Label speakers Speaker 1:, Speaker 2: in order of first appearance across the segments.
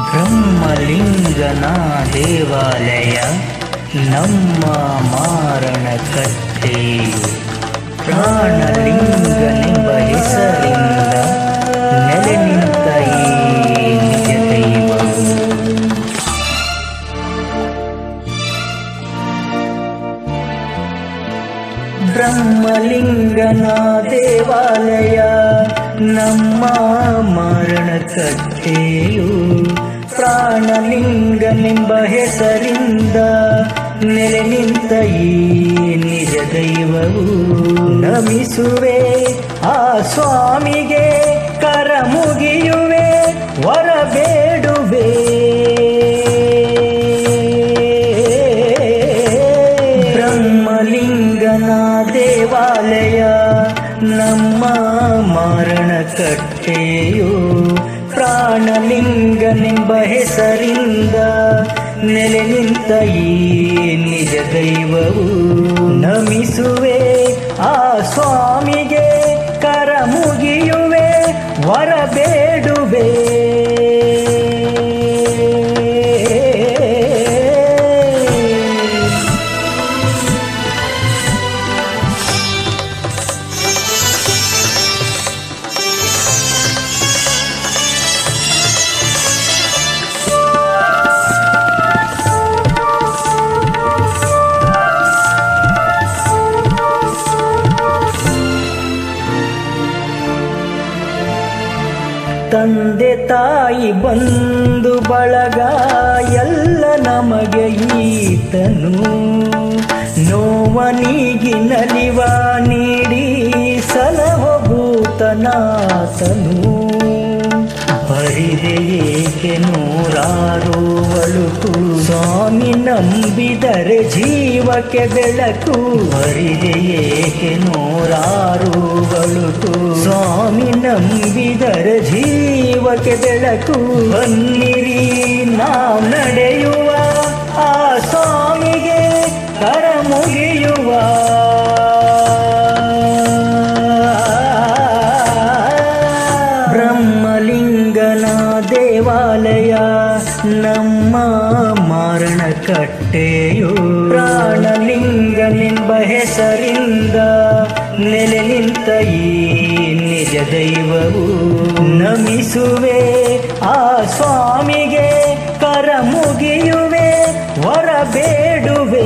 Speaker 1: ಬ್ರಹ್ಮಲಿಂಗನ ದೇವಾಲಯ ನಮ್ಮ ಮಾರಣ ಕಟ್ಟೆಯು ಪ್ರಾಣಲಿಂಗನೆಂಬ ಹೆಸರಿಂದ ನೆಲೆ ನಿಂತ ಈ ನಿಜ ದೈವವು ಬ್ರಹ್ಮಲಿಂಗನ ದೇವಾಲಯ ನಮ್ಮ ಮರಣ ಕಟ್ಟೆಯು ಪ್ರಾಣಲಿಂಗನೆಂಬ ಹೆಸರಿಂದ ನೆಲೆ ನಿಂತ ಈ ನಿಜ ದೈವವು ನಮಿಸುವೆ ಆ ಸ್ವಾಮಿಗೆ ಕರ ಮುಗಿಯುವೆ ವರ ಬೇಡುವೆ ಬ್ರಹ್ಮಲಿಂಗನ ದೇವಾಲಯ ನಮ್ಮ ಮರಣ ಕಟ್ಟೆಯು ಪ್ರಾಣಲಿಂಗನೆಂಬ ಹೆಸರಿಂದ ನೆಲೆ ನಿಂತ ಈ ನಿಜ ದೈವವು ನಮಿಸುವೆ ಆ ಸ್ವಾಮಿಗೆ ಕರ ಮುಗಿಯುವೆ ವರ ಬೇಡುವೆ ತಂದೆ ತಾಯಿ ಬಂದು ಬಳಗ ಎಲ್ಲ ನಮಗೆ ಈತನು ನೋವನಿಗಿ ನಲಿವ ನೀಡಿ ಸಲಹಭೂತನಾತನು ಬರಿದೆ ಏಕೆ ನೂರಾರು ಅಳುಕು ಸ್ವಾಮಿ ನಂಬಿದರೆ ಜೀವಕ್ಕೆ ಬೆಳಕು ಬರಿದೆ ಏಕೆ ನೂರಾರು ಅಳುಕು ಸ್ವಾಮಿ ನಂಬಿದರೆ ಜೀವಕ್ಕೆ ಬೆಳಕು ಬನ್ನಿರಿ ನಾವು ನಡೆಯುವ ಆ ಸ್ವಾಮಿಗೆ ಕರ ಮುಗಿಯುವ ಬ್ರಹ್ಮಲಿಂಗನ ದೇವಾಲಯ ನಮ್ಮ ಮರಣ ಕಟ್ಟೆಯು ಪ್ರಾಣಲಿಂಗನೆಂಬ ಹೆಸರಿಂದ ನೆಲೆ ನಿಂತ ಈ ನಿಜ ದೈವವು ನಮಿಸುವೆ ಆ ಸ್ವಾಮಿಗೆ ಕರ ಮುಗಿಯುವೆ ವರ ಬೇಡುವೆ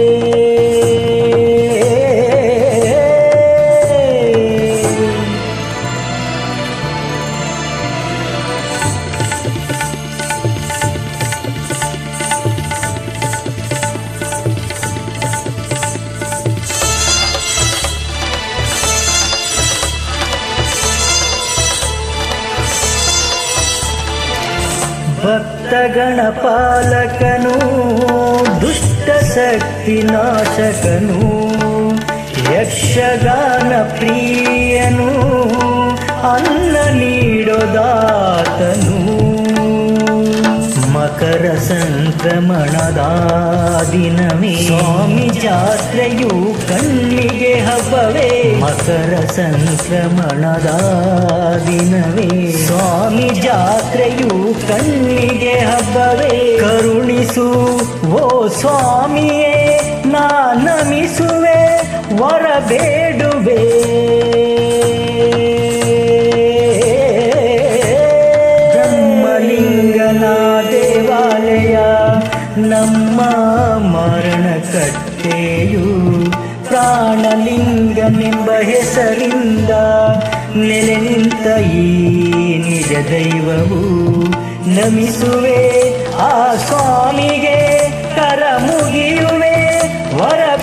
Speaker 1: ಭಕ್ತಗಣ ಪಾಲಕನು ದುಷ್ಟ ಶಕ್ತಿ ನಾಶಕನು ಯಕ್ಷಗಾನ ಪ್ರಿಯನು ಅನ್ನ ನೀಡೋದಾತನು ಮಕರ ಸಂಕ್ರಮಣದ ದಿನವೇ ಸ್ವಾಮಿ ಜಾತ್ರೆಯು ಕಣ್ಣಿಗೆ ಹಬ್ಬವೇ ಮಕರ ಸಂಕ್ರಮಣದ ದಿನವೇ ಸ್ವಾಮಿ ಜಾತ್ರೆಯು ಕಣ್ಣಿಗೆ ಹಬ್ಬವೇ ಕರುಣಿಸು ಓ ಸ್ವಾಮಿಯೇ ನಾ ನಮಿಸುವೆ ವರ ಬೇಡುವೆ ಬ್ರಹ್ಮಲಿಂಗನ ದೇವಾಲಯ ನಮ್ಮ ಮರಣ ಕಟ್ಟೆಯು ಪ್ರಾಣಲಿಂಗನೆಂಬ ಹೆಸರಿಂದ ನೆಲೆ ನಿಂತ ಈ ನಿಜ ದೈವವು ನಮಿಸುವೆ ಆ ಸ್ವಾಮಿಗೆ ಕರ ಮುಗಿಯುವೆ ವರ